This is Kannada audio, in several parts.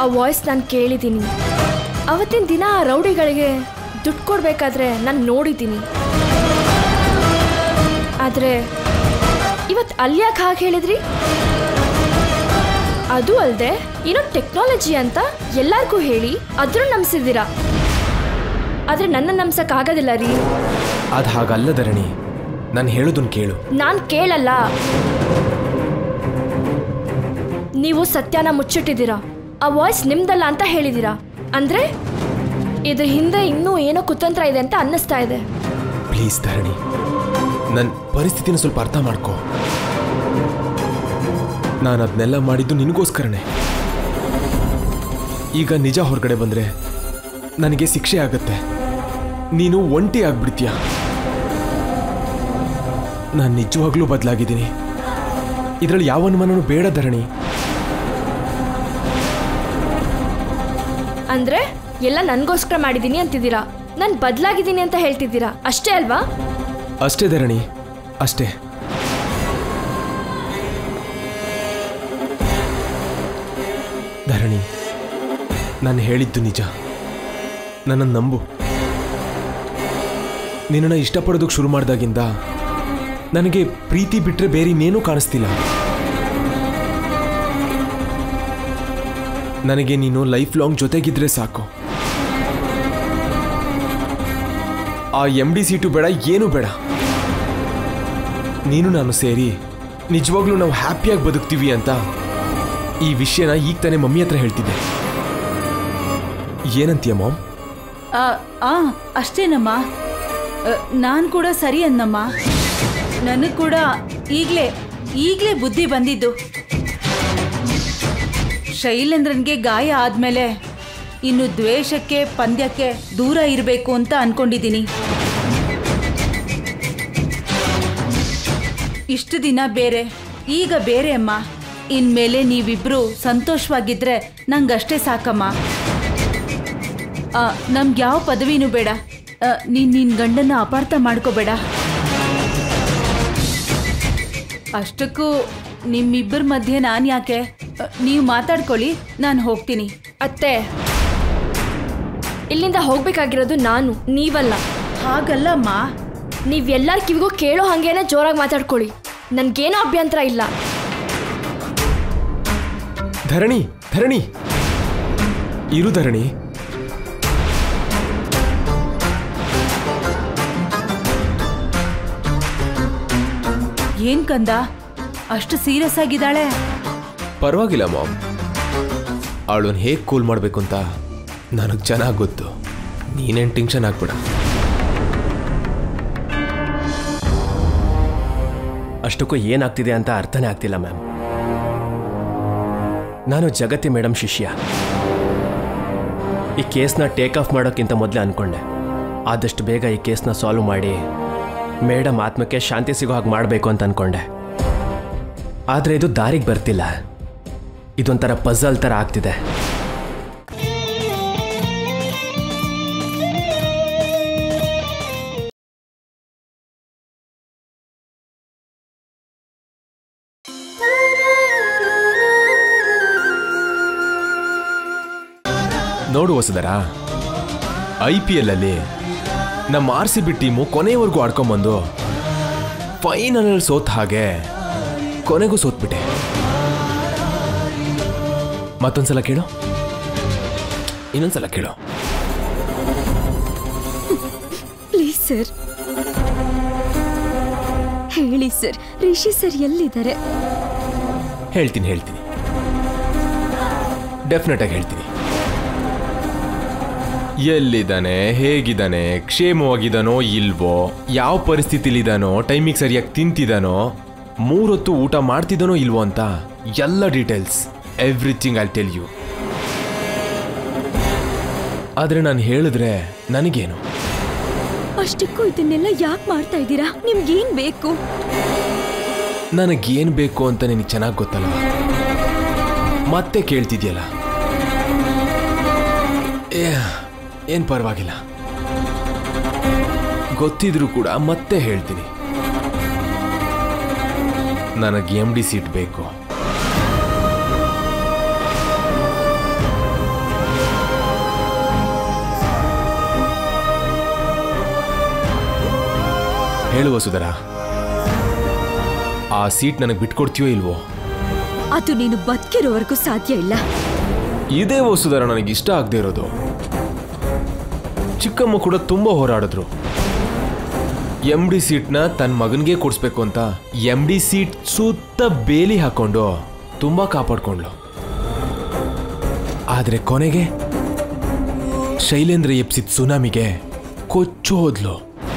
ಆ ವಾಯ್ಸ್ ನಾನು ಕೇಳಿದ್ದೀನಿ ಅವತ್ತಿನ ದಿನ ಆ ರೌಡಿಗಳಿಗೆ ದುಡ್ಡು ಕೊಡ್ಬೇಕಾದ್ರೆ ನಾನು ನೋಡಿದ್ದೀನಿ ಆದರೆ ಇವತ್ತು ಅಲ್ಯಾಕೆ ಹಾಗೆ ಹೇಳಿದ್ರಿ ಅದು ಅಲ್ಲದೆ ಏನೋ ಟೆಕ್ನಾಲಜಿ ಅಂತ ಎಲ್ಲರಿಗೂ ಹೇಳಿ ಅದ್ರೂ ನಂಬಿಸಿದ್ದೀರಾ ಆದರೆ ನನ್ನ ನಂಬ್ಸಕ್ ಆಗೋದಿಲ್ಲ ರೀ ಅದು ಹಾಗಲ್ಲ ಧರಣಿ ನಾನು ಹೇಳೋದನ್ನ ಕೇಳು ನಾನು ಕೇಳಲ್ಲ ನೀವು ಸತ್ಯನ ಮುಚ್ಚಿಟ್ಟಿದ್ದೀರಾ ಆ ವಾಯ್ಸ್ ನಿಮ್ದಲ್ಲ ಅಂತ ಹೇಳಿದ್ದೀರಾ ಅಂದ್ರೆ ಇದ್ರ ಹಿಂದೆ ಇನ್ನೂ ಏನೋ ಕುತಂತ್ರ ಇದೆ ಅಂತ ಅನ್ನಿಸ್ತಾ ಇದೆ ಪ್ಲೀಸ್ ಧರಣಿ ನನ್ನ ಪರಿಸ್ಥಿತಿನ ಸ್ವಲ್ಪ ಅರ್ಥ ಮಾಡ್ಕೋ ನಾನು ಅದನ್ನೆಲ್ಲ ಮಾಡಿದ್ದು ನಿನಗೋಸ್ಕರನೇ ಈಗ ನಿಜ ಹೊರಗಡೆ ಬಂದರೆ ನನಗೆ ಶಿಕ್ಷೆ ಆಗುತ್ತೆ ನೀನು ಒಂಟಿ ಆಗ್ಬಿಡ್ತೀಯ ನಾನು ನಿಜವಾಗ್ಲೂ ಬದಲಾಗಿದ್ದೀನಿ ಇದರಲ್ಲಿ ಯಾವ ಅನುಮಾನನೂ ಬೇಡ ಧರಣಿ ಅಂದ್ರೆ ಎಲ್ಲ ನನಗೋಸ್ಕರ ಮಾಡಿದ್ದೀನಿ ಅಂತಿದ್ದೀರಾ ನಾನು ಬದಲಾಗಿದ್ದೀನಿ ಅಂತ ಹೇಳ್ತಿದ್ದೀರಾ ಅಷ್ಟೇ ಅಲ್ವಾ ಅಷ್ಟೇ ಧರಣಿ ಅಷ್ಟೇ ಧರಣಿ ನಾನು ಹೇಳಿದ್ದು ನಿಜ ನನ್ನನ್ನು ನಂಬು ನಿನ್ನನ್ನು ಇಷ್ಟಪಡೋದಕ್ಕೆ ಶುರು ಮಾಡಿದಾಗಿಂದ ನನಗೆ ಪ್ರೀತಿ ಬಿಟ್ಟರೆ ಬೇರೆ ಇನ್ನೇನೂ ಕಾಣಿಸ್ತಿಲ್ಲ ನನಗೆ ನೀನು ಲೈಫ್ ಲಾಂಗ್ ಜೊತೆಗಿದ್ರೆ ಸಾಕು ಆ ಎಮ್ ಡಿ ಸೀಟು ಬೇಡ ಏನೂ ಬೇಡ ನೀನು ನಾನು ಸೇರಿ ನಿಜವಾಗ್ಲೂ ನಾವು ಹ್ಯಾಪಿಯಾಗಿ ಬದುಕ್ತೀವಿ ಅಂತ ಈ ವಿಷಯನ ಈಗ ತಾನೇ ಮಮ್ಮಿ ಹತ್ರ ಹೇಳ್ತಿದ್ದೆ ಏನಂತೀಯ ಮಾಮ್ ಆ, ಆ ಅಷ್ಟೇನಮ್ಮ ನಾನು ಕೂಡ ಸರಿ ಅನ್ನಮ್ಮ ನನಗೆ ಕೂಡ ಈಗಲೇ ಈಗಲೇ ಬುದ್ಧಿ ಬಂದಿದ್ದು ಶೈಲೇಂದ್ರನ್ಗೆ ಗಾಯ ಆದ್ಮೇಲೆ ಇನ್ನು ದ್ವೇಷಕ್ಕೆ ಪಂದ್ಯಕ್ಕೆ ದೂರ ಇರಬೇಕು ಅಂತ ಅನ್ಕೊಂಡಿದ್ದೀನಿ ಇಷ್ಟು ದಿನ ಬೇರೆ ಈಗ ಬೇರೆ ಅಮ್ಮ ಇನ್ಮೇಲೆ ನೀವಿಬ್ರು ಸಂತೋಷವಾಗಿದ್ರೆ ನಂಗಷ್ಟೇ ಸಾಕಮ್ಮ ನಮ್ಗೆ ಯಾವ ಪದವಿನೂ ಬೇಡ ಆ, ನೀನ್ ನಿನ್ ಗಂಡನ ಅಪಾರ್ಥ ಮಾಡ್ಕೋಬೇಡ ಅಷ್ಟಕ್ಕೂ ನಿಮ್ಮಿಬ್ಬರ ಮಧ್ಯೆ ನಾನು ಯಾಕೆ ಆ, ನೀವು ಮಾತಾಡ್ಕೊಳ್ಳಿ ನಾನು ಹೋಗ್ತೀನಿ ಅತ್ತೆ ಇಲ್ಲಿಂದ ಹೋಗ್ಬೇಕಾಗಿರೋದು ನಾನು ನೀವಲ್ಲ ಹಾಗಲ್ಲಮ್ಮ ನೀವೆಲ್ಲರ ಕಿವಿಗೂ ಕೇಳೋ ಹಂಗೇನೆ ಜೋರಾಗಿ ಮಾತಾಡ್ಕೊಳ್ಳಿ ನನ್ಗೇನೋ ಅಭ್ಯಂತರ ಇಲ್ಲ ಧರಣಿ ಧರಣಿ ಇರು ಧರಣಿ ಏನ್ ಕಂದ ಅಷ್ಟು ಸೀರಿಯಸ್ ಆಗಿದ್ದಾಳೆ ಪರವಾಗಿಲ್ಲ ಮಾಮ್ ಅವಳನ್ನ ಹೇಗೆ ಕೂಲ್ ಮಾಡಬೇಕು ಅಂತ ನನಗೆ ಚೆನ್ನಾಗಿ ಗೊತ್ತು ನೀನೇನು ಟೆನ್ಷನ್ ಆಗ್ಬೇಡ ಅಷ್ಟಕ್ಕೂ ಏನಾಗ್ತಿದೆ ಅಂತ ಅರ್ಥನೇ ಆಗ್ತಿಲ್ಲ ಮ್ಯಾಮ್ ನಾನು ಜಗತಿ ಮೇಡಮ್ ಶಿಷ್ಯ ಈ ಕೇಸ್ನ ಟೇಕ್ ಆಫ್ ಮಾಡೋಕ್ಕಿಂತ ಮೊದಲೇ ಅಂದ್ಕೊಂಡೆ ಆದಷ್ಟು ಬೇಗ ಈ ಕೇಸ್ನ ಸಾಲ್ವ್ ಮಾಡಿ ಮೇಡಮ್ ಆತ್ಮಕ್ಕೆ ಶಾಂತಿ ಸಿಗೋ ಹಾಗೆ ಮಾಡಬೇಕು ಅಂತ ಅಂದ್ಕೊಂಡೆ ಆದರೆ ಇದು ದಾರಿಗೆ ಬರ್ತಿಲ್ಲ ಇದೊಂಥರ ಪಝಲ್ ಥರ ಆಗ್ತಿದೆ ನೋಡು ಹೊಸದರ ಐ ಪಿ ಎಲ್ ಅಲ್ಲಿ ನಮ್ಮ ಆರ್ ಸಿ ಬಿ ಟೀಮು ಕೊನೆಯವರೆಗೂ ಆಡ್ಕೊಂಬಂದು ಫೈನಲ್ ಸೋತ್ ಹಾಗೆ ಕೊನೆಗೂ ಸೋತ್ಬಿಟ್ಟೆ ಮತ್ತೊಂದ್ಸಲ ಕೇಳು ಇನ್ನೊಂದ್ಸಲ ಕೇಳು ಪ್ಲೀಸ್ ಸರ್ ಹೇಳಿ ಸರ್ ರಿಷಿ ಸರ್ ಎಲ್ಲಿದ್ದಾರೆ ಹೇಳ್ತೀನಿ ಹೇಳ್ತೀನಿ ಡೆಫಿನೆಟ್ ಆಗಿ ಹೇಳ್ತೀನಿ ಎಲ್ಲಿದ್ದಾನೆ ಹೇಗಿದ್ದಾನೆ ಕ್ಷೇಮವಾಗಿದ್ದಾನೋ ಇಲ್ವೋ ಯಾವ ಪರಿಸ್ಥಿತಿಲಿದ್ದಾನೋ ಟೈಮಿಗೆ ಸರಿಯಾಗಿ ತಿಂತಿದ್ದಾನೋ ಮೂರೊತ್ತು ಊಟ ಮಾಡ್ತಿದ್ದಾನೋ ಇಲ್ವೋ ಅಂತ ಎಲ್ಲ details everything I tell you ಆದರೆ ನಾನು ಹೇಳಿದ್ರೆ ನನಗೇನು ಅಷ್ಟಕ್ಕೂ ಇದನ್ನೆಲ್ಲ ಯಾಕೆ ಮಾಡ್ತಾ ಇದ್ದೀರಾ ನಿಮ್ಗೇನ್ ಬೇಕು ನನಗೇನು ಬೇಕು ಅಂತ ನಿನಗೆ ಚೆನ್ನಾಗಿ ಗೊತ್ತಲ್ಲ ಮತ್ತೆ ಕೇಳ್ತಿದ್ಯಲ್ಲ ಏ ಏನು ಪರವಾಗಿಲ್ಲ ಗೊತ್ತಿದ್ರೂ ಕೂಡ ಮತ್ತೆ ಹೇಳ್ತೀನಿ ನನಗೆ ಎಮ್ ಡಿ ಸೀಟ್ ಬೇಕು ಹೇಳುವ ಸುಧರ ಆ ಸೀಟ್ ನನಗೆ ಬಿಟ್ಕೊಡ್ತೀಯೋ ಇಲ್ವೋ ಅದು ನೀನು ಬದುಕಿರೋವರೆಗೂ ಸಾಧ್ಯ ಇಲ್ಲ ಇದೇ ವಸುಧರ ನನಗೆ ಇಷ್ಟ ಆಗದೆ ಇರೋದು ಚಿಕ್ಕಮ್ಮ ಕೂಡ ತುಂಬ ಹೋರಾಡಿದ್ರು ಎಮ್ ಡಿ ಸೀಟ್ನ ತನ್ನ ಮಗನಿಗೆ ಕೊಡಿಸ್ಬೇಕು ಅಂತ ಎಮ್ ಡಿ ಸೀಟ್ ಸುತ್ತ ಬೇಲಿ ಹಾಕೊಂಡು ತುಂಬ ಕಾಪಾಡ್ಕೊಂಡ್ಲು ಆದರೆ ಕೊನೆಗೆ ಶೈಲೇಂದ್ರ ಎಪ್ಸಿದ ಸುನಾಮಿಗೆ ಕೊಚ್ಚು ಹೋದ್ಲು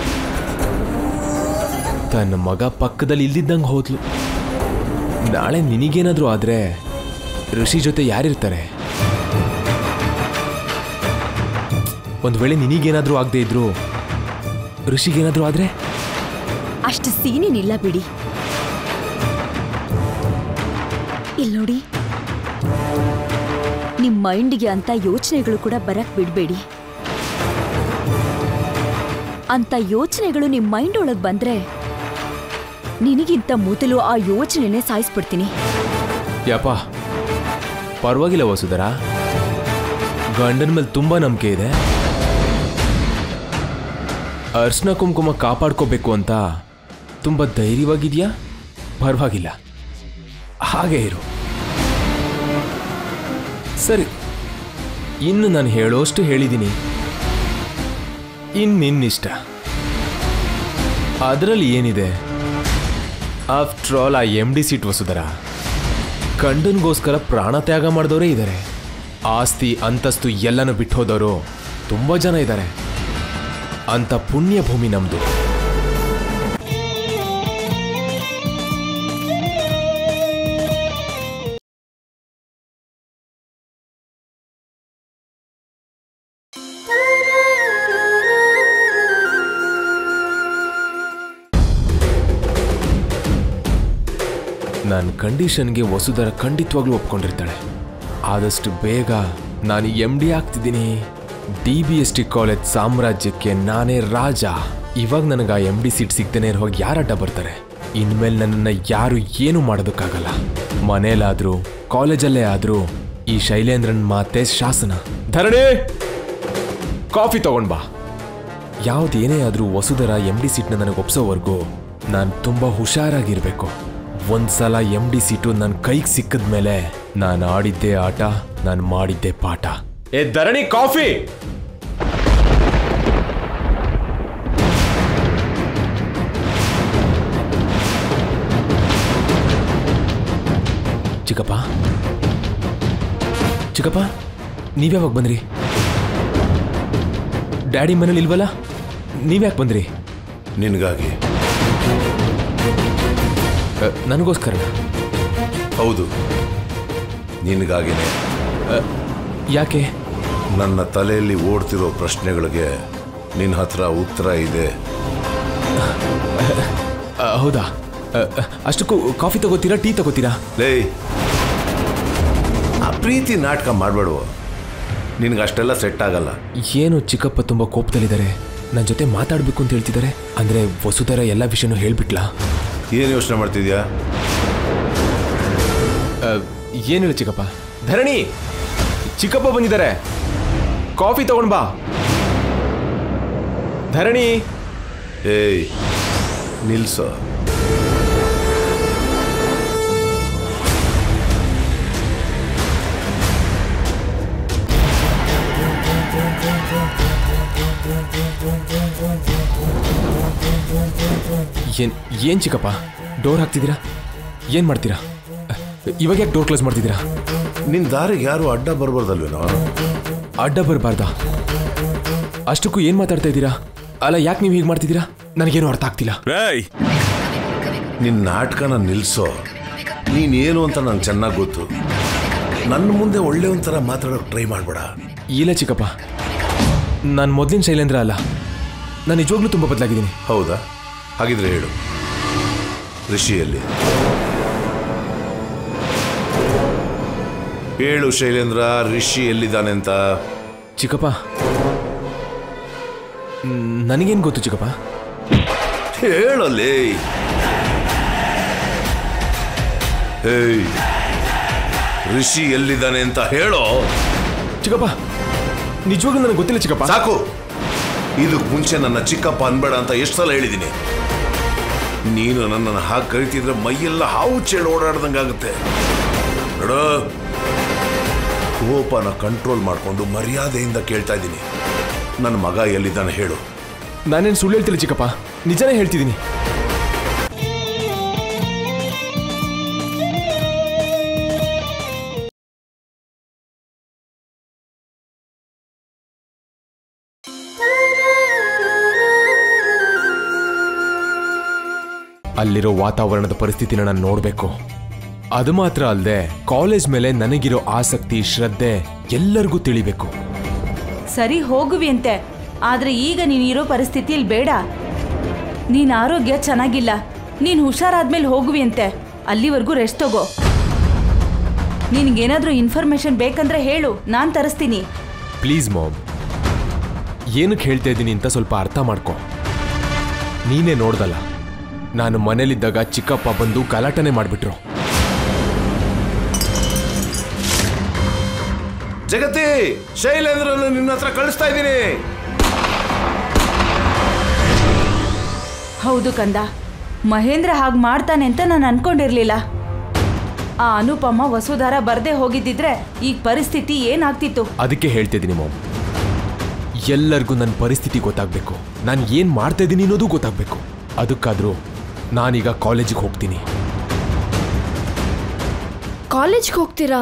ತನ್ನ ಮಗ ಪಕ್ಕದಲ್ಲಿ ಇಲ್ದಿದ್ದಂಗೆ ಹೋದ್ಲು ನಾಳೆ ನಿನಗೇನಾದ್ರೂ ಆದ್ರೆ ಋಷಿ ಜೊತೆ ಯಾರಿರ್ತಾರೆ ಒಂದ್ ವೇಳೆ ನಿನಗೇನಾದ್ರೂ ಆಗದೆ ಇದ್ರು ಋಷಿಗೇನಾದ್ರೂ ಆದ್ರೆ ಅಷ್ಟು ಸೀನೇನಿಲ್ಲ ಬಿಡಿ ಇಲ್ಲಿ ನೋಡಿ ನಿಮ್ ಮೈಂಡ್ಗೆ ಅಂತ ಯೋಚನೆಗಳು ಕೂಡ ಬರಕ್ ಬಿಡ್ಬೇಡಿ ಅಂತ ಯೋಚನೆಗಳು ನಿಮ್ ಮೈಂಡ್ ಒಳಗ್ ಬಂದ್ರೆ ನಿನಗಿಂತ ಮೊದಲು ಆ ಯೋಚನೆನೇ ಸಾಯಿಸ್ಬಿಡ್ತೀನಿ ಯಪ್ಪ ಪರವಾಗಿಲ್ಲ ವಸುಧರ ಗಂಡನ ಮೇಲೆ ತುಂಬಾ ನಂಬಿಕೆ ಇದೆ ಅರ್ಶನ ಕುಂಕುಮ ಕಾಪಾಡ್ಕೋಬೇಕು ಅಂತ ತುಂಬ ಧೈರ್ಯವಾಗಿದೆಯಾ ಪರವಾಗಿಲ್ಲ ಹಾಗೆ ಇರು ಸರಿ ಇನ್ನು ನಾನು ಹೇಳೋಷ್ಟು ಹೇಳಿದ್ದೀನಿ ಇನ್ನು ನಿನ್ನಿಷ್ಟ ಅದರಲ್ಲಿ ಏನಿದೆ ಆಫ್ಟರ್ ಆಲ್ ಆ ಎಮ್ ಡಿ ಸೀಟ್ ವಸುಧರ ಗಂಡನ್ಗೋಸ್ಕರ ಪ್ರಾಣ ತ್ಯಾಗ ಮಾಡಿದವರೇ ಇದ್ದಾರೆ ಆಸ್ತಿ ಅಂತಸ್ತು ಎಲ್ಲನೂ ಬಿಟ್ಟು ಹೋದವರು ತುಂಬ ಜನ ಇದ್ದಾರೆ ಅಂತ ಪುಣ್ಯ ಭೂಮಿ ನಮ್ದು ನನ್ನ ಕಂಡೀಷನ್ಗೆ ವಸುಧರ ಖಂಡಿತವಾಗ್ಲೂ ಒಪ್ಕೊಂಡಿರ್ತಾಳೆ ಆದಷ್ಟು ಬೇಗ ನಾನು ಎಮ್ ಡಿ ಆಗ್ತಿದ್ದೀನಿ D B S T college ಸಾಮ್ರಾಜ್ಯಕ್ಕೆ ನಾನೇ ರಾಜ ಇವಾಗ ನನಗೆ ಆ ಎಮ್ ಡಿ ಸೀಟ್ ಸಿಗ್ದೇನೆ ಹೋಗಿ ಯಾರ ಅಡ್ಡ ಬರ್ತಾರೆ ಇನ್ಮೇಲೆ ನನ್ನನ್ನು ಯಾರು ಏನು ಮಾಡೋದಕ್ಕಾಗಲ್ಲ ಮನೇಲಾದ್ರೂ ಕಾಲೇಜಲ್ಲೇ ಆದ್ರೂ ಈ ಶೈಲೇಂದ್ರನ್ ಮಾತೆ ಶಾಸನ ಧರಣಿ ಕಾಫಿ ತಗೊಂಡ್ ಬಾ ಯಾವುದೇನೇ ಆದರೂ ವಸುಧರ ಎಮ್ ಡಿ ಸೀಟ್ನ ನನಗೆ ಒಪ್ಸೋವರೆಗೂ ನಾನು ತುಂಬ ಹುಷಾರಾಗಿರ್ಬೇಕು ಒಂದ್ಸಲ ಎಮ್ ಡಿ ಸೀಟು ನನ್ನ ಕೈಗೆ ಸಿಕ್ಕಿದ ಮೇಲೆ ನಾನು ಆಡಿದ್ದೆ ಆಟ ನಾನು ಮಾಡಿದ್ದೆ ಪಾಠ ಏ ಧರಣಿ ಕಾಫಿ ಚಿಕ್ಕಪ್ಪ ಚಿಕ್ಕಪ್ಪ ನೀವ್ಯಾವಾಗ ಬಂದ್ರಿ ಡ್ಯಾಡಿ ಮನೇಲಿ ಇಲ್ವಲ್ಲ ನೀವ್ಯಾಕೆ ಬಂದ್ರಿ ನಿನಗಾಗಿ ಅ, ನನಗೋಸ್ಕರ ಹೌದು ನಿನಗಾಗಿನೇ ಯಾಕೆ ನನ್ನ ತಲೆಯಲ್ಲಿ ಓಡ್ತಿರೋ ಪ್ರಶ್ನೆಗಳಿಗೆ ನಿನ್ನ ಹತ್ರ ಉತ್ತರ ಇದೆ ಅ, ಹೌದಾ ಅ, ಅ, ಅಷ್ಟಕ್ಕೂ ಕಾಫಿ ತಗೋತೀರಾ ಟೀ ತಗೋತೀರಾ ಲೇ ಆ ಪ್ರೀತಿ ನಾಟಕ ಮಾಡಬೇಡುವ ನಿನಗೆ ಅಷ್ಟೆಲ್ಲ ಸೆಟ್ ಆಗಲ್ಲ ಏನು ಚಿಕ್ಕಪ್ಪ ತುಂಬ ಕೋಪದಲ್ಲಿದ್ದಾರೆ ನನ್ನ ಜೊತೆ ಮಾತಾಡಬೇಕು ಅಂತ ಹೇಳ್ತಿದ್ದಾರೆ ಅಂದರೆ ವಸುಧರ ಎಲ್ಲ ವಿಷಯನೂ ಹೇಳ್ಬಿಟ್ಲಾ ಏನು ಯೋಚನೆ ಮಾಡ್ತಿದ್ಯಾ ಏನು ಹೇಳಿ ಚಿಕ್ಕಪ್ಪ ಧರಣಿ ಚಿಕ್ಕಪ್ಪ ಬಂದಿದ್ದಾರೆ ಕಾಫಿ ತಗೊಂಡ್ ಬಾ ಧರಣಿ ಏಯ್ ನಿಲ್ಸೋ ಏನ್ ಏನ್ ಚಿಕ್ಕಪ್ಪ ಡೋರ್ ಹಾಕ್ತಿದ್ದೀರಾ ಏನ್ ಮಾಡ್ತೀರಾ ಇವಾಗ ಯಾಕೆ ಡೋರ್ ಕ್ಲೋಸ್ ಮಾಡ್ತಿದ್ದೀರಾ ನಿನ್ನ ದಾರಿಗೆ ಯಾರು ಅಡ್ಡ ಬರ್ಬಾರ್ದಲ್ವೇನೋ ಅಡ್ಡ ಬರಬಾರ್ದಾ ಅಷ್ಟಕ್ಕೂ ಏನ್ ಮಾತಾಡ್ತಾ ಇದ್ದೀರಾ ಅಲ್ಲ ಯಾಕೆ ನೀವು ಹೀಗೆ ಮಾಡ್ತಿದ್ದೀರಾ ನನಗೇನು ಅರ್ಥ ಆಗ್ತಿಲ್ಲ ನಿನ್ನ ನಾಟಕನ ನಿಲ್ಸೋ ನೀನೇನು ಅಂತ ನಂಗೆ ಚೆನ್ನಾಗಿ ಗೊತ್ತು ನನ್ನ ಮುಂದೆ ಒಳ್ಳೆ ಒಂಥರ ಮಾತಾಡೋಕೆ ಟ್ರೈ ಮಾಡಬೇಡ ಇಲ್ಲ ಚಿಕ್ಕಪ್ಪ ನಾನು ಮೊದಲಿನ ಶೈಲೇಂದ್ರ ಅಲ್ಲ ನಾನು ನಿಜವಾಗ್ಲೂ ತುಂಬ ಬದಲಾಗಿದ್ದೀನಿ ಹೌದಾ ಹಾಗಿದ್ರೆ ಹೇಳು ಋಷಿಯಲ್ಲಿ ಹೇಳು ಶೈಲೇಂದ್ರ ಋಷಿ ಎಲ್ಲಿದ್ದಾನೆ ಅಂತ ಚಿಕ್ಕಪ್ಪ ನನಗೇನು ಗೊತ್ತು ಚಿಕ್ಕಪ್ಪ ಹೇಳಲೇ ಹೇಯ್ ಋಷಿ ಎಲ್ಲಿದ್ದಾನೆ ಅಂತ ಹೇಳೋ ಚಿಕ್ಕಪ್ಪ ನಿಜವಾಗ್ಲೂ ನನಗೆ ಗೊತ್ತಿಲ್ಲ ಚಿಕ್ಕಪ್ಪ ಸಾಕು ಇದಕ್ಕೆ ಮುಂಚೆ ನನ್ನ ಚಿಕ್ಕಪ್ಪ ಅನ್ಬೇಡ ಅಂತ ಎಷ್ಟು ಸಲ ಹೇಳಿದ್ದೀನಿ ನೀನು ನನ್ನನ್ನು ಹಾಗೆ ಕರಿತಿದ್ರೆ ಮೈಯೆಲ್ಲ ಹಾವು ಚೇಳು ಓಡಾಡ್ದಂಗಾಗುತ್ತೆ ನೋಡು ಕೋಪನ ಕಂಟ್ರೋಲ್ ಮಾಡಿಕೊಂಡು ಮರ್ಯಾದೆಯಿಂದ ಕೇಳ್ತಾ ಇದ್ದೀನಿ ನನ್ನ ಮಗ ಎಲ್ಲಿದ್ದಾನೆ ಹೇಳು ನಾನೇನು ಸುಳ್ಳು ಹೇಳ್ತಿಲ್ಲ ಚಿಕ್ಕಪ್ಪ ನಿಜನೇ ಹೇಳ್ತಿದ್ದೀನಿ ಅಲ್ಲಿರೋ ವಾತಾವರಣದ ಪರಿಸ್ಥಿತಿನ ನಾನು ನೋಡಬೇಕು ಅದು ಮಾತ್ರ ಅಲ್ಲದೆ ಕಾಲೇಜ್ ಮೇಲೆ ನನಗಿರೋ ಆಸಕ್ತಿ ಶ್ರದ್ಧೆ ಎಲ್ಲರಿಗೂ ತಿಳಿಬೇಕು ಸರಿ ಹೋಗುವಿಯಂತೆ ಆದ್ರೆ ಈಗ ನೀನಿರೋ ಪರಿಸ್ಥಿತಿಯಲ್ಲಿ ಬೇಡ ನೀನ್ ಆರೋಗ್ಯ ಚೆನ್ನಾಗಿಲ್ಲ ನೀನ್ ಹುಷಾರಾದ್ಮೇಲೆ ಹೋಗುವಿಯಂತೆ ಅಲ್ಲಿವರೆಗೂ ರೆಸ್ಟ್ ತಗೋ ನಿನ್ಗೇನಾದ್ರೂ ಇನ್ಫಾರ್ಮೇಶನ್ ಬೇಕಂದ್ರೆ ಹೇಳು ನಾನ್ ತರಿಸ್ತೀನಿ ಪ್ಲೀಸ್ ಮಾಮ್ ಏನಕ್ಕೆ ಹೇಳ್ತಾ ಇದ್ದೀನಿ ಅಂತ ಸ್ವಲ್ಪ ಅರ್ಥ ಮಾಡ್ಕೊ ನೀನೇ ನೋಡ್ದಲ್ಲ ನಾನು ಮನೇಲಿದ್ದಾಗ ಚಿಕ್ಕಪ್ಪ ಬಂದು ಗಲಾಟನೆ ಮಾಡಿಬಿಟ್ರು ಜಗತಿ ಶೈಲೇಂದ್ರನ ನಿನ್ನ ಹತ್ರ ಕಳಿಸ್ತಾ ಇದ್ದೀನಿ ಹೌದು ಕಂದ ಮಹೇಂದ್ರ ಹಾಗೆ ಮಾಡ್ತಾನೆ ಅಂತ ನಾನು ಅನ್ಕೊಂಡಿರ್ಲಿಲ್ಲ ಆ ಅನುಪಮ ವಸುಧಾರ ಬರ್ದೇ ಹೋಗಿದ್ದಿದ್ರೆ ಈಗ ಪರಿಸ್ಥಿತಿ ಏನಾಗ್ತಿತ್ತು ಅದಕ್ಕೆ ಹೇಳ್ತಾ ಇದ್ದೀನಿ ಮಾಮ್ ಎಲ್ಲರಿಗೂ ನನ್ನ ಪರಿಸ್ಥಿತಿ ಗೊತ್ತಾಗಬೇಕು ನಾನು ಏನು ಮಾಡ್ತಾ ಇದ್ದೀನಿ ಅನ್ನೋದು ಗೊತ್ತಾಗಬೇಕು ಅದಕ್ಕಾದ್ರೂ ನಾನೀಗ ಕಾಲೇಜಿಗೆ ಹೋಗ್ತೀನಿ ಕಾಲೇಜ್ಗೆ ಹೋಗ್ತೀರಾ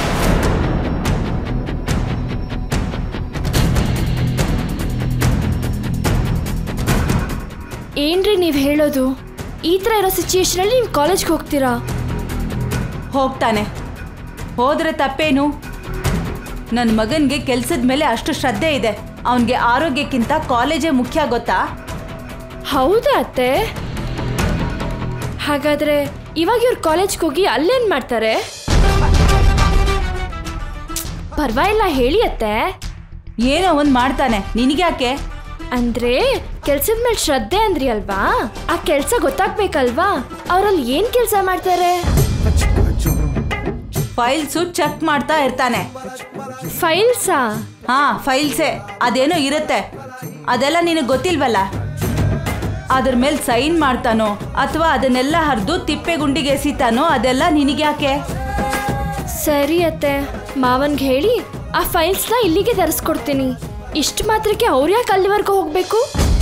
ಏನ್ರಿ ನೀವು ಹೇಳೋದು ಈ ಥರ ಇರೋ ಸಿಚುಯೇಷನಲ್ಲಿ ನೀವು ಕಾಲೇಜ್ಗೆ ಹೋಗ್ತೀರಾ ಹೋಗ್ತಾನೆ ಹೋದ್ರೆ ತಪ್ಪೇನು ನನ್ನ ಮಗನಿಗೆ ಕೆಲ್ಸದ ಮೇಲೆ ಅಷ್ಟು ಶ್ರದ್ಧೆ ಇದೆ ಅವನಿಗೆ ಆರೋಗ್ಯಕ್ಕಿಂತ ಕಾಲೇಜೇ ಮುಖ್ಯ ಗೊತ್ತಾ ಹೌದಾ ಅತ್ತೆ ಹಾಗಾದ್ರೆ ಇವಾಗ ಇವ್ರು ಕಾಲೇಜ್ಗೆ ಹೋಗಿ ಅಲ್ಲೇನ್ ಮಾಡ್ತಾರೆ ಪರವಾಗಿಲ್ಲ ಹೇಳಿ ಅತ್ತೆ ಏನೋ ಒಂದು ಮಾಡ್ತಾನೆ ನಿನಗ್ಯಾಕೆ ಅಂದ್ರೆ ಕೆಲ್ಸದ ಮೇಲೆ ಶ್ರದ್ಧೆ ಅಂದ್ರಿ ಅಲ್ವಾ ಆ ಕೆಲ್ಸ ಗೊತ್ತಾಗ್ಬೇಕಲ್ವಾ ಅವ್ರಲ್ಲಿ ಏನ್ ಕೆಲ್ಸ ಮಾಡ್ತಾರೆ ಫೈಲ್ಸು ಚೆಕ್ ಮಾಡ್ತಾ ಇರ್ತಾನೆ ಫೈಲ್ಸಾ ಹಾ ಫೈಲ್ಸೇ ಅದೇನೋ ಇರುತ್ತೆ ಅದೆಲ್ಲ ನಿನಗೆ ಗೊತ್ತಿಲ್ವಲ್ಲ ಅದ್ರ ಮೇಲೆ ಸೈನ್ ಮಾಡ್ತಾನೋ ಅಥವಾ ಅದನ್ನೆಲ್ಲ ಹರಿದು ತಿಪ್ಪೆಗುಂಡಿಗೆ ಎಸಿತಾನೋ ಅದೆಲ್ಲ ನಿನಗ್ಯಾಕೆ ಸರಿ ಅತ್ತೆ ಮಾವನ್ಗೆ ಹೇಳಿ ಆ ಫೈಲ್ಸ್ನ ಇಲ್ಲಿಗೆ ತರಿಸ್ಕೊಡ್ತೀನಿ ಇಷ್ಟು ಮಾತ್ರಕ್ಕೆ ಅವ್ರು ಯಾಕೆ ಅಲ್ಲಿವರೆಗೂ ಹೋಗ್ಬೇಕು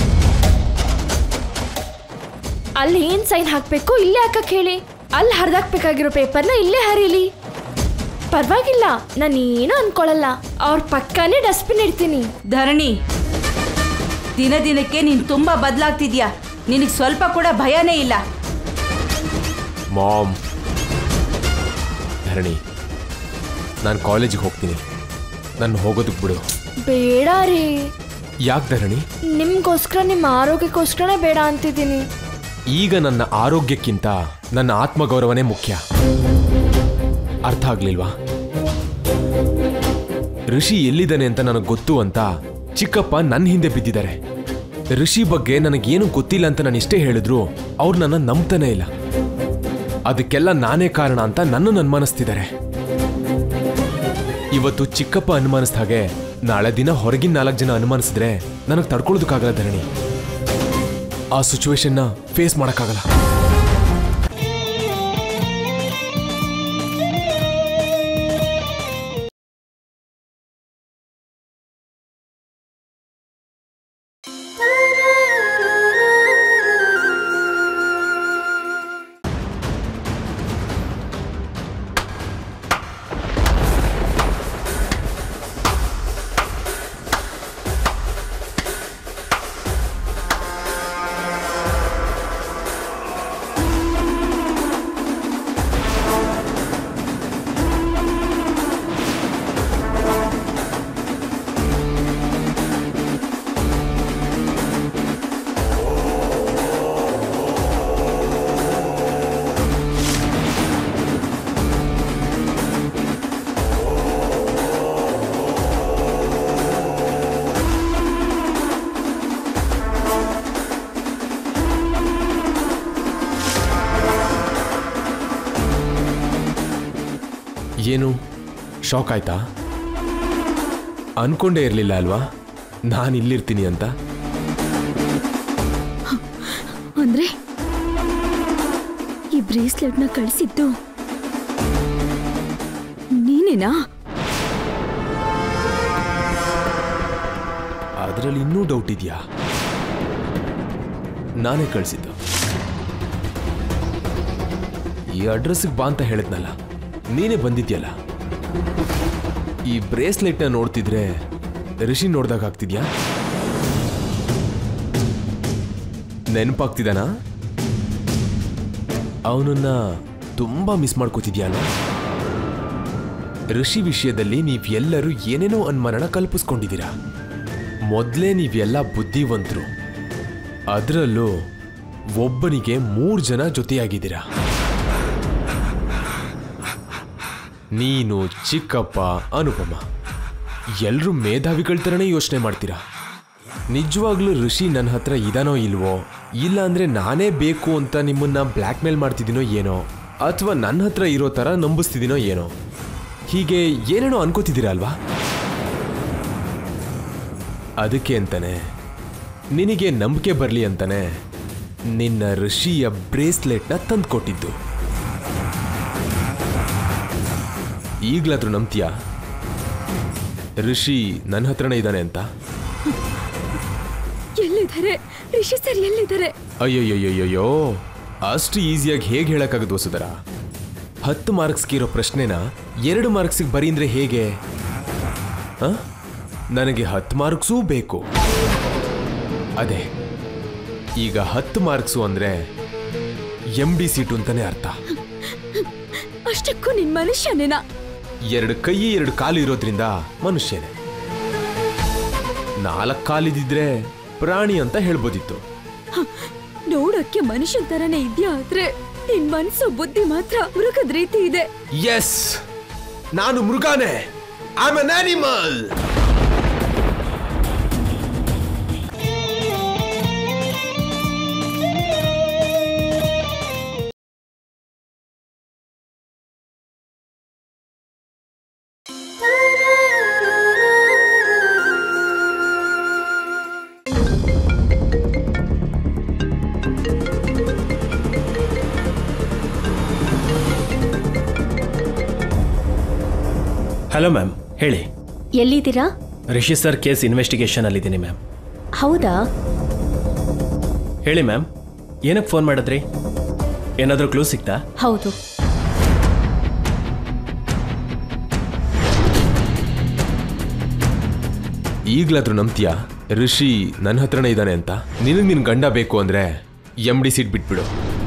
ಅಲ್ಲಿ ಏನ್ ಸೈನ್ ಹಾಕ್ಬೇಕು ಇಲ್ಲೇ ಹಾಕಕ್ ಹೇಳಿ ಅಲ್ಲಿ ಹರಿದಾಕ್ಬೇಕಾಗಿರೋ ಪೇಪರ್ನ ಇಲ್ಲೇ ಹರೀಲಿ ಪರವಾಗಿಲ್ಲ ನಾನು ಏನೂ ಅನ್ಕೊಳಲ್ಲ ಅವ್ರ ಪಕ್ಕನೇ ಡಸ್ಟ್ಬಿನ್ ಇಡ್ತೀನಿ ಧರಣಿ ದಿನ ದಿನಕ್ಕೆ ನೀನು ತುಂಬಾ ಬದಲಾಗ್ತಿದ್ಯಾ ನಿನಗೆ ಸ್ವಲ್ಪ ಕೂಡ ಭಯನೇ ಇಲ್ಲ ಮಾಮ್ ಧರಣಿ ನಾನು ಕಾಲೇಜಿಗೆ ಹೋಗ್ತೀನಿ ನಾನು ಹೋಗೋದಕ್ಕೆ ಬಿಡು ಬೇಡ ರೀ ಯಾಕೆ ಧರಣಿ ನಿಮ್ಗೋಸ್ಕರ ನಿಮ್ಮ ಆರೋಗ್ಯಕ್ಕೋಸ್ಕರನೇ ಬೇಡ ಅಂತಿದ್ದೀನಿ ಈಗ ನನ್ನ ಆರೋಗ್ಯಕ್ಕಿಂತ ನನ್ನ ಆತ್ಮಗೌರವನೇ ಮುಖ್ಯ ಅರ್ಥ ಆಗ್ಲಿಲ್ವಾ ಋಷಿ ಎಲ್ಲಿದ್ದಾನೆ ಅಂತ ನನಗೆ ಗೊತ್ತು ಅಂತ ಚಿಕ್ಕಪ್ಪ ನನ್ನ ಹಿಂದೆ ಬಿದ್ದಿದ್ದಾರೆ ಋಷಿ ಬಗ್ಗೆ ನನಗೇನು ಗೊತ್ತಿಲ್ಲ ಅಂತ ನಾನು ಇಷ್ಟೇ ಹೇಳಿದ್ರು ಅವ್ರು ನನ್ನ ನಂಬ್ತಾನೆ ಇಲ್ಲ ಅದಕ್ಕೆಲ್ಲ ನಾನೇ ಕಾರಣ ಅಂತ ನನ್ನನ್ನು ಅನುಮಾನಿಸ್ತಿದ್ದಾರೆ ಇವತ್ತು ಚಿಕ್ಕಪ್ಪ ಅನುಮಾನಿಸಿದ ಹಾಗೆ ನಾಳೆ ದಿನ ಹೊರಗಿನ ನಾಲ್ಕು ಜನ ಅನುಮಾನಿಸಿದ್ರೆ ನನಗೆ ತಡ್ಕೊಳ್ಳೋದಕ್ಕಾಗಲ್ಲ ಧರಣಿ ಆ ಸಿಚುವೇಶನ್ನ ಫೇಸ್ ಮಾಡೋಕ್ಕಾಗಲ್ಲ ಏನು ಶಾಕ್ ಆಯ್ತಾ ಅನ್ಕೊಂಡೇ ಇರಲಿಲ್ಲ ಅಲ್ವಾ ನಾನು ಇಲ್ಲಿರ್ತೀನಿ ಅಂತ ಅಂದ್ರೆ ಬ್ರೇಸ್ಲೆಟ್ನ ಕಳಿಸಿದ್ದು ನೀನೇನಾ ಅದರಲ್ಲಿ ಇನ್ನೂ ಡೌಟ್ ಇದೆಯಾ ನಾನೇ ಕಳಿಸಿದ್ದು ಈ ಅಡ್ರೆಸ್ಗೆ ಬಾ ಅಂತ ಹೇಳಿದ್ನಲ್ಲ ನೀನೇ ಬಂದಿದ್ಯಲ್ಲ ಈ ಬ್ರೇಸ್ಲೆಟ್ನ ನೋಡ್ತಿದ್ರೆ ಋಷಿ ನೋಡ್ದಾಗ ಆಗ್ತಿದ್ಯಾ ನೆನಪಾಗ್ತಿದಾನ ಅವನನ್ನ ತುಂಬಾ ಮಿಸ್ ಮಾಡ್ಕೋತಿದ್ಯಲ್ಲ ಋಷಿ ವಿಷಯದಲ್ಲಿ ನೀವೆಲ್ಲರೂ ಏನೇನೋ ಅನುಮಾನನ ಕಲ್ಪಿಸ್ಕೊಂಡಿದ್ದೀರಾ ಮೊದಲೇ ನೀವೆಲ್ಲ ಬುದ್ಧಿವಂತರು ಅದರಲ್ಲೂ ಒಬ್ಬನಿಗೆ ಮೂರು ಜನ ಜೊತೆಯಾಗಿದ್ದೀರಾ ನೀನು ಚಿಕ್ಕಪ್ಪ ಅನುಪಮ ಎಲ್ಲರೂ ಮೇಧಾವಿಗಳ ಥರನೇ ಯೋಚನೆ ಮಾಡ್ತೀರಾ ನಿಜವಾಗ್ಲೂ ಋಷಿ ನನ್ನ ಹತ್ರ ಇದಾನೋ ಇಲ್ವೋ ಇಲ್ಲ ಅಂದ್ರೆ ನಾನೇ ಬೇಕು ಅಂತ ನಿಮ್ಮನ್ನ ಬ್ಲ್ಯಾಕ್ ಮೇಲ್ ಮಾಡ್ತಿದ್ದೀನೋ ಏನೋ ಅಥವಾ ನನ್ನ ಹತ್ರ ಇರೋ ಥರ ನಂಬಿಸ್ತಿದ್ದೀನೋ ಏನೋ ಹೀಗೆ ಏನೇನೋ ಅನ್ಕೋತಿದ್ದೀರಾ ಅಲ್ವಾ ಅದಕ್ಕೆ ಅಂತಾನೆ ನಿನಗೆ ನಂಬಿಕೆ ಬರಲಿ ಅಂತಾನೆ ನಿನ್ನ ಋಷಿಯ ಬ್ರೇಸ್ಲೆಟ್ನ ತಂದ್ಕೊಟ್ಟಿದ್ದು ಈಗ್ಲಾದ್ರೂ ನಂಬ್ತೀಯಾ ಋಷಿ ನನ್ನ ಹತ್ರನೇ ಇದ್ದಾನೆ ಅಂತ ಎಲ್ಲಿದ್ದಾರೆ ರಿಷಿ ಸರ್ ಎಲ್ಲಿದ್ದಾರೆ ಅಯ್ಯೋಯ್ಯೋಯ್ಯೋಯ್ಯೋ ಅಷ್ಟು ಈಸಿಯಾಗಿ ಹೇಗೆ ಹೇಳಕ್ಕಾಗದು ವಸುಧರ ಹತ್ತು ಮಾರ್ಕ್ಸ್ಗೆ ಇರೋ ಪ್ರಶ್ನೆನ ಎರಡು ಮಾರ್ಕ್ಸಿಗೆ ಬರೀ ಅಂದ್ರೆ ಹೇಗೆ ಆ? ನನಗೆ ಹತ್ತು ಮಾರ್ಕ್ಸೂ ಬೇಕು ಅದೇ ಈಗ ಹತ್ತು ಮಾರ್ಕ್ಸು ಅಂದ್ರೆ ಎಂ ಡಿ ಸೀಟು ಅಂತಾನೆ ಅರ್ಥ ಅಷ್ಟಕ್ಕೂ ನಿನ್ ಮನುಷ್ಯನೇನಾ ಎರಡು ಕೈ ಎರಡು ಕಾಲು ಇರೋದ್ರಿಂದ ಮನುಷ್ಯನೇ ನಾಲ್ಕು ಕಾಲಿದಿದ್ರೆ ಪ್ರಾಣಿ ಅಂತ ಹೇಳ್ಬೋದಿತ್ತು ನೋಡಕ್ಕೆ ಮನುಷ್ಯನ್ ತರನೇ ಇದ್ಯಾ ಆದ್ರೆ ನಿನ್ ಮನ್ಸು ಬುದ್ಧಿ ಮಾತ್ರ ಮೃಗದ ರೀತಿ ಇದೆ ಎಸ್ ನಾನು ಮೃಗಾನೇ I an animal hello ma'am ಹೇಳಿ ಎಲ್ಲಿದ್ದೀರಾ ರಿಷಿ ಸರ್ ಕೇಸ್ ಇನ್ವೆಸ್ಟಿಗೇಷನ್ ಅಲ್ಲಿದ್ದೀನಿ ಮ್ಯಾಮ್ ಹೌದಾ ಹೇಳಿ ಮ್ಯಾಮ್ ಏನಕ್ಕೆ ಫೋನ್ ಮಾಡಿದ್ರಿ ಏನಾದರೂ ಕ್ಲೂ ಸಿಗ್ತಾ ಹೌದು ಈಗ್ಲಾದ್ರೂ ನಂಬ್ತೀಯಾ ಋಷಿ ನನ್ನ ಹತ್ರನೇ ಇದ್ದಾನೆ ಅಂತ ನಿನಗೆ ನಿನ್ ಗಂಡ ಬೇಕು ಅಂದ್ರೆ ಎಂ ಡಿ ಸೀಟ್ ಬಿಟ್ಬಿಡು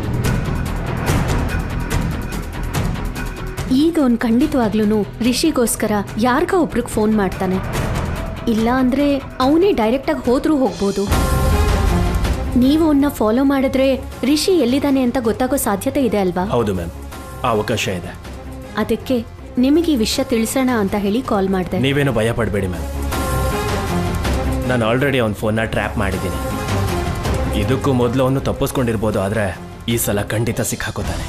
ಈಗ ಅವ್ನು ಖಂಡಿತವಾಗ್ಲೂ ರಿಷಿಗೋಸ್ಕರ ಯಾರಿಗೋ ಒಬ್ರಿಗೆ ಫೋನ್ ಮಾಡ್ತಾನೆ ಇಲ್ಲ ಅಂದ್ರೆ ಅವನೇ ಡೈರೆಕ್ಟಾಗಿ ಹೋದ್ರೂ ಹೋಗ್ಬೋದು ನೀವು ಅವನ್ನ ಫಾಲೋ ಮಾಡಿದ್ರೆ ರಿಷಿ ಎಲ್ಲಿದ್ದಾನೆ ಅಂತ ಗೊತ್ತಾಗೋ ಸಾಧ್ಯತೆ ಇದೆ ಅಲ್ವಾ ಹೌದು ಮ್ಯಾಮ್ ಆ ಅವಕಾಶ ಇದೆ ಅದಕ್ಕೆ ನಿಮಗೆ ಈ ವಿಷಯ ತಿಳಿಸೋಣ ಅಂತ ಹೇಳಿ ಕಾಲ್ ಮಾಡಿದೆ ನೀವೇನು ಭಯ ಪಡಬೇಡಿ ಮ್ಯಾಮ್ ನಾನು ಆಲ್ರೆಡಿ ಅವ್ನ ಫೋನ್ನ ಟ್ರ್ಯಾಪ್ ಮಾಡಿದ್ದೀನಿ ಇದಕ್ಕೂ ಮೊದಲು ಅವನು ತಪ್ಪಿಸ್ಕೊಂಡಿರ್ಬೋದು ಆದರೆ ಈ ಸಲ ಖಂಡಿತ ಸಿಕ್ಕಾಕೋತಾನೆ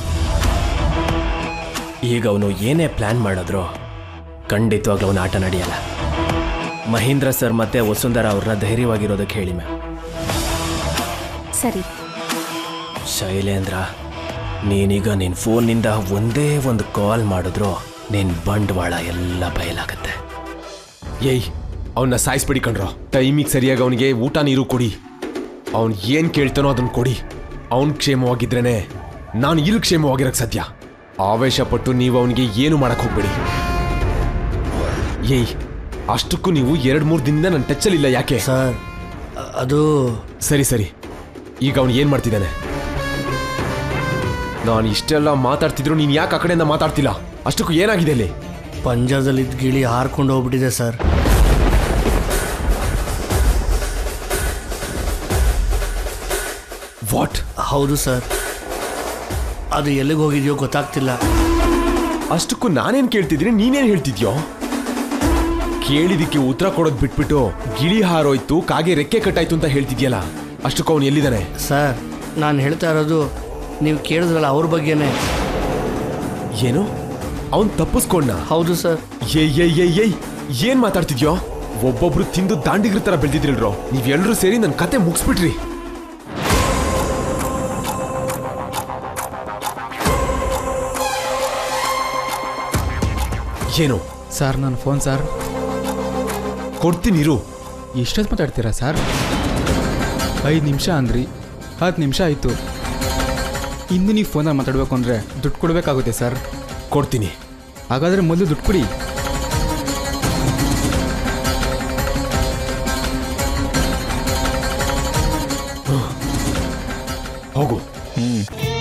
ಈಗ ಅವನು ಏನೇ ಪ್ಲ್ಯಾನ್ ಮಾಡಿದ್ರು ಖಂಡಿತವಾಗ್ಲೂ ಅವನ ಆಟ ನಡೆಯಲ್ಲ ಮಹೇಂದ್ರ ಸರ್ ಮತ್ತೆ ವಸುಂಧರ ಅವ್ರನ್ನ ಧೈರ್ಯವಾಗಿರೋದಕ್ಕೆ ಹೇಳಿ ಮ್ಯಾಮ್ ಸರಿ ಶೈಲೇಂದ್ರ ನೀನೀಗ ನಿನ್ನ ಫೋನ್ನಿಂದ ಒಂದೇ ಒಂದು ಕಾಲ್ ಮಾಡಿದ್ರು ನಿನ್ನ ಬಂಡವಾಳ ಎಲ್ಲ ಬಯಲಾಗತ್ತೆ ಏಯ್ ಅವನ್ನ ಸಾಯಿಸ್ಬಿಡಿ ಕಣ್ರೋ ಟೈಮಿಗೆ ಸರಿಯಾಗಿ ಅವನಿಗೆ ಊಟ ನೀರು ಕೊಡಿ ಅವನ್ ಏನ್ ಕೇಳ್ತಾನೋ ಅದನ್ನ ಕೊಡಿ ಅವನ್ ಕ್ಷೇಮವಾಗಿದ್ರೇನೆ ನಾನು ಇಲ್ಲಿ ಕ್ಷೇಮವಾಗಿರಕ್ ಸಾಧ್ಯ ಆವೇಶ ಪಟ್ಟು ನೀವು ಅವನಿಗೆ ಏನು ಮಾಡಕ್ ಹೋಗ್ಬೇಡಿ ಏಯ್ ಅಷ್ಟಕ್ಕೂ ನೀವು ಎರಡ್ ಮೂರು ದಿನದಿಂದ ನನ್ನ ಟಚ್ಚಲ್ಲಿಲ್ಲ ಯಾಕೆ ಸರ್ ಅದು ಸರಿ ಸರಿ ಈಗ ಅವನು ಏನ್ ಮಾಡ್ತಿದ್ದಾನೆ ನಾನು ಇಷ್ಟೆಲ್ಲ ಮಾತಾಡ್ತಿದ್ರು ನೀನ್ ಯಾಕೆ ಆ ಕಡೆಯಿಂದ ಮಾತಾಡ್ತಿಲ್ಲ ಅಷ್ಟಕ್ಕೂ ಏನಾಗಿದೆ ಅಲ್ಲಿ ಪಂಜರದಲ್ಲಿದ್ದ ಗಿಳಿ ಹಾರ್ಕೊಂಡು ಹೋಗ್ಬಿಟ್ಟಿದೆ ಸರ್ ವಾಟ್ ಹೌದು ಸರ್ ಅದು ಎಲ್ಲಿಗೆ ಹೋಗಿದೆಯೋ ಗೊತ್ತಾಗ್ತಿಲ್ಲ ಅಷ್ಟಕ್ಕೂ ನಾನೇನ್ ಕೇಳ್ತಿದ್ದೀನಿ ನೀನೇನ್ ಹೇಳ್ತಿದ್ಯೋ ಕೇಳಿದಿಕ್ಕೆ ಉತ್ತರ ಕೊಡೋದ್ ಬಿಟ್ಬಿಟ್ಟು ಗಿಳಿ ಹಾರೋಯ್ತು ಕಾಗೆ ರೆಕ್ಕೆ ಕಟ್ಟಾಯ್ತು ಅಂತ ಹೇಳ್ತಿದ್ಯಲ್ಲ ಅಷ್ಟಕ್ಕೂ ಅವನು ಎಲ್ಲಿದ್ದಾನೆ ಸರ್ ನಾನು ಹೇಳ್ತಾ ಇರೋದು ನೀವು ಕೇಳಿದ್ರಲ್ಲ ಅವ್ರ ಬಗ್ಗೆನೇ ಏನು ಅವನ್ ತಪ್ಪಿಸ್ಕೊಂಡ ಹೌದು ಸರ್ ಏಯ್ ಏಯ್ ಏಯ್ ಏಯ್ ಏನ್ ಮಾತಾಡ್ತಿದ್ಯೋ ಒಬ್ಬೊಬ್ರು ತಿಂದು ದಾಂಡಿಗ್ರ ತರ ಬೆಳ್ದಿದ್ರಿಲ್ರೋ ನೀವೆಲ್ಲರೂ ಸೇರಿ ನನ್ನ ಕತೆ ಮುಗಿಸ್ಬಿಟ್ರಿ ಏನು ಸರ್ ನನ್ನ ಫೋನ್ ಸರ್ ಕೊಡ್ತೀನಿ ಇರು ಎಷ್ಟೊತ್ತು ಮಾತಾಡ್ತೀರಾ ಸರ್ ಐದು ನಿಮಿಷ ಅಂದ್ರಿ ಹತ್ತು ನಿಮಿಷ ಆಯಿತು ಇನ್ನು ನೀವು ಫೋನಲ್ಲಿ ಮಾತಾಡಬೇಕು ಅಂದರೆ ದುಡ್ಡು ಕೊಡಬೇಕಾಗುತ್ತೆ ಸರ್ ಕೊಡ್ತೀನಿ ಹಾಗಾದರೆ ಮೊದಲು ದುಡ್ಡು ಕೊಡಿ ಹೋಗು ಹ್ಞೂ